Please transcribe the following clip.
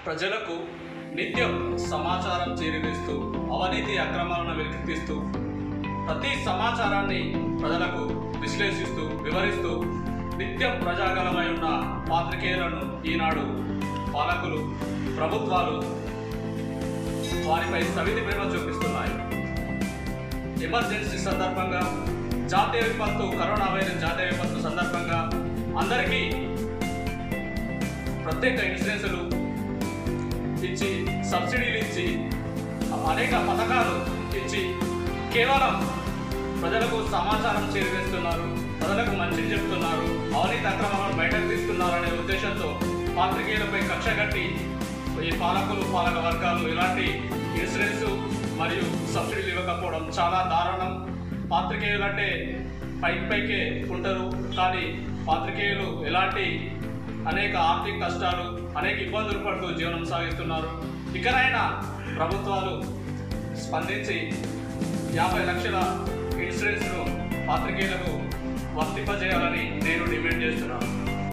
ప్రజలకు నిత్యం సమాచారం చేరవేస్తూ అవినీతి అక్రమాలను వెలికితీస్తూ ప్రతి సమాచారాన్ని ప్రజలకు విశ్లేషిస్తూ వివరిస్తూ నిత్యం ప్రజాగలమై ఉన్న పాత్రికేయులను ఈనాడు పాలకులు ప్రభుత్వాలు వారిపై సవిధి ప్రేమ చూపిస్తున్నాయి ఎమర్జెన్సీ సందర్భంగా జాతీయ విపత్తు కరోనా వైరస్ జాతీయ విపత్తు సందర్భంగా అందరికీ ప్రత్యేక ఇన్సూరెన్సులు ఇచ్చి సబ్సిడీలు ఇచ్చి అనేక పథకాలు ఇచ్చి కేవలం ప్రజలకు సమాచారం చేరవేస్తున్నారు ప్రజలకు మంచిని చెప్తున్నారు అవినీతి అక్రమాలను బయటకు తీస్తున్నారు అనే ఉద్దేశంతో పాత్రికేయులపై కక్ష కట్టి ఈ పాలకులు పాలక వర్గాలు ఇలాంటి ఇన్సూరెన్స్ మరియు సబ్సిడీలు ఇవ్వకపోవడం చాలా దారుణం పాత్రికేయులు అంటే పై పైకే ఉంటారు కానీ పాత్రికేయులు ఎలాంటి అనేక ఆర్థిక కష్టాలు అనేక ఇబ్బందులు పడుతూ జీవనం సాగిస్తున్నారు ఇకనైనా ప్రభుత్వాలు స్పందించి యాభై లక్షల ఇన్సూరెన్స్ను పాత్రికేయులకు వర్తింపజేయాలని నేను డిమాండ్ చేస్తున్నాను